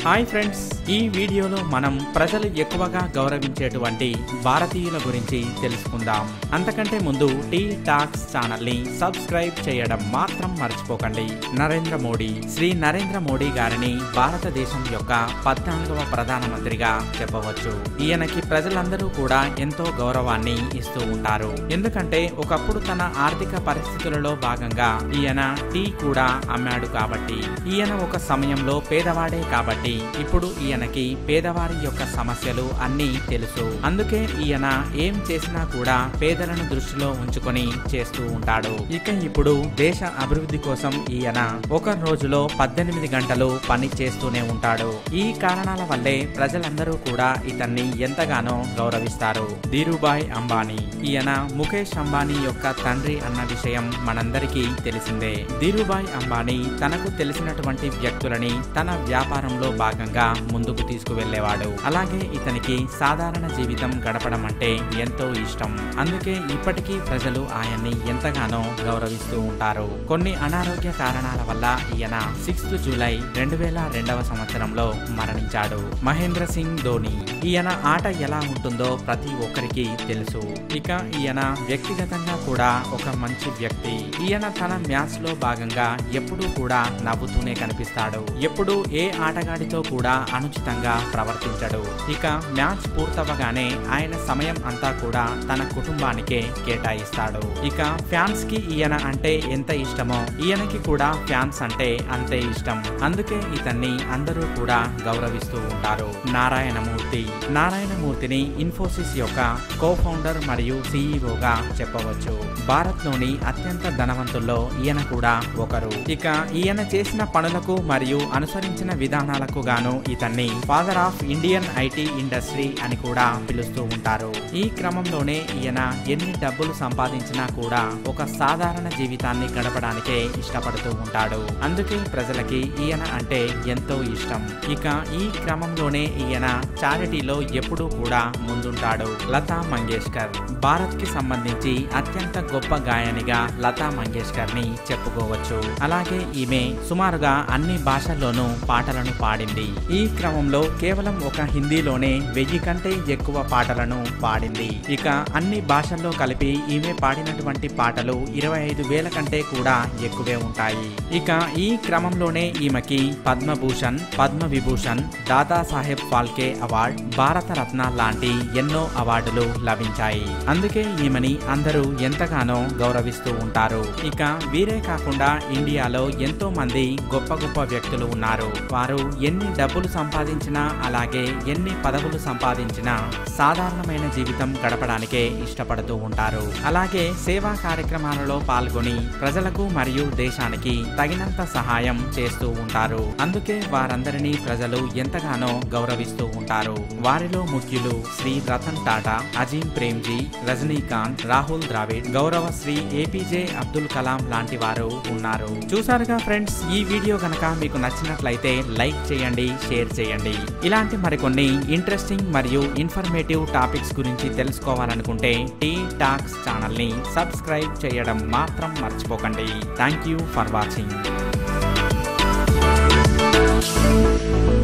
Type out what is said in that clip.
hi friends ఈ వీడియోలో మనం ప్రజలు ఎక్కువగా గౌరవించేటువంటి భారతీయుల గురించి తెలుసుకుందాం అంతకంటే ముందు టీ టాక్స్ ఛానల్ ని సబ్స్క్రైబ్ చేయడం మాత్రం మర్చిపోకండి నరేంద్ర మోడీ శ్రీ నరేంద్ర మోడీ గారిని భారతదేశం యొక్క పద్నాలుగవ ప్రధానమంత్రిగా చెప్పవచ్చు ఈయనకి ప్రజలందరూ కూడా ఎంతో గౌరవాన్ని ఇస్తూ ఉంటారు ఎందుకంటే ఒకప్పుడు తన ఆర్థిక పరిస్థితులలో భాగంగా ఈయన టీ కూడా అమ్మాడు కాబట్టి ఈయన ఒక సమయంలో పేదవాడే కాబట్టి ఇప్పుడు ఈయనకి పేదవారి యొక్క సమస్యలు అన్నీ తెలుసు అందుకే ఈయన ఏం చేసినా కూడా పేదలను దృష్టిలో ఉంచుకొని చేస్తూ ఉంటాడు ఇక ఇప్పుడు దేశ అభివృద్ధి కోసం ఈయన ఒక రోజులో పద్దెనిమిది గంటలు పని చేస్తూనే ఉంటాడు ఈ కారణాల వల్లే ప్రజలందరూ కూడా ఇతన్ని ఎంతగానో గౌరవిస్తారు ధీరుభాయ్ అంబానీ ఈయన ముఖేష్ అంబానీ యొక్క తండ్రి అన్న విషయం మనందరికీ తెలిసిందే ధీరుభాయ్ అంబానీ తనకు తెలిసినటువంటి వ్యక్తులని తన వ్యాపారంలో భాగంగా ముందుకు తీసుకువెళ్లేవాడు అలాగే ఇతనికి సాధారణ జీవితం గడపడం అంటే ఎంతో ఇష్టం అందుకే ఇప్పటికీ ప్రజలు ఆయన్ని ఎంతగానో గౌరవిస్తూ ఉంటారు కొన్ని అనారోగ్య కారణాల వల్ల ఈయన సిక్స్త్ జూలై రెండు వేల రెండవ సంవత్సరంలో మరణించాడు మహేంద్ర సింగ్ ధోని ఈయన ఆట ఎలా ఉంటుందో ప్రతి ఒక్కరికి తెలుసు ఇక ఈయన వ్యక్తిగతంగా కూడా ఒక మంచి వ్యక్తి ఈయన తన మ్యాచ్ లో భాగంగా ఎప్పుడూ కూడా నవ్వుతూనే కనిపిస్తాడు ఎప్పుడు ఏ ఆటగాడితో కూడా అనుచితంగా ప్రవర్తించడు ఇక మ్యాచ్ పూర్తవగానే ఆయన సమయం అంతా కూడా తన కుటుంబానికే కేటాయిస్తాడు ఇక ఫ్యాన్స్ కి ఈయన అంటే ఎంత ఇష్టమో ఈయనకి కూడా ఫ్యాన్స్ అంటే అంతే ఇష్టం అందుకే ఇతన్ని అందరూ కూడా గౌరవిస్తూ ఉంటారు నారాయణమూర్తి నారాయణమూర్తిని ఇన్ఫోసిస్ యొక్క కో ఫౌండర్ మరియు సీఈఓగా చెప్పవచ్చు భారత్ లోని అత్యంత ధనవంతుల్లో ఈయన కూడా ఒకరు ఇక ఈయన చేసిన పనులకు మరియు అనుసరించిన విధానాలకు గాను ఇతన్ని father of Indian IT industry అని కూడా పిలుస్తూ ఉంటారు ఈ క్రమంలోనే ఈయన ఎన్ని డబ్బులు సంపాదించినా కూడా ఒక సాధారణ జీవితాన్ని గడపడానికే ఇష్టపడుతూ ఉంటాడు అందుకే ప్రజలకి ఈయన అంటే ఎంతో ఇష్టం ఇక ఈ క్రమంలోనే ఈయన చారిటీలో ఎప్పుడూ కూడా ముందుంటాడు లతా మంగేష్కర్ భారత్ కి సంబంధించి అత్యంత గొప్ప గాయనిగా లతా మంగేష్కర్ ని చెప్పుకోవచ్చు అలాగే ఈమె సుమారుగా అన్ని భాషల్లోనూ పాటలను పాడింది ఈ క్రమంలో కేవలం ఒక హిందీలోనే వెయ్యి కంటే ఎక్కువ పాటలను పాడింది ఇక అన్ని భాషల్లో కలిపి ఈమె పాడినటువంటి పాటలు ఇరవై ఐదు వేల కంటే కూడా ఎక్కువే ఉంటాయి ఇక ఈ క్రమంలోనే ఈమెకి పద్మభూషణ్ పద్మ విభూషణ్ దాదా సాహెబ్ ఫాల్కే అవార్డ్ భారత రత్న లాంటి ఎన్నో అవార్డులు లభించాయి అందుకే ఈమెని అందరూ ఎంతగానో గౌరవిస్తూ ఉంటారు ఇక వీరే కాకుండా ఇండియాలో ఎంతో మంది గొప్ప గొప్ప వ్యక్తులు ఉన్నారు వారు ఎన్ని డబ్బులు సంపాదించినా అలాగే ఎన్ని పదవులు సంపాదించినా సాధారణమైన జీవితం గడపడానికే ఇష్టపడుతూ ఉంటారు అలాగే సేవా కార్యక్రమాలలో పాల్గొని ప్రజలకు మరియు దేశానికి తగినంత సహాయం చేస్తూ ఉంటారు అందుకే వారందరినీ ప్రజలు ఎంతగానో గౌరవిస్తూ ఉంటారు వారిలో ముఖ్యులు శ్రీ రతన్ టాటా అజీం ప్రేమ్జీ రజనీకాంత్ రాహుల్ ద్రావిడ్ గౌరవ శ్రీ ఏపీజే అబ్దుల్ కలాం లాంటి వారు ఉన్నారు చూసారుగా ఫ్రెండ్స్ ఈ వీడియో గనక మీకు నచ్చినట్లయితే లైక్ చేయండి షేర్ చేయండి ఇలాంటి మరికొన్ని ఇంట్రెస్టింగ్ మరియు ఇన్ఫర్మేటివ్ టాపిక్స్ గురించి తెలుసుకోవాలనుకుంటే టీ టాక్స్ ఛానల్ ని సబ్స్క్రైబ్ చేయడం మాత్రం మర్చిపోకండి థ్యాంక్ యూ ఫర్ వాచింగ్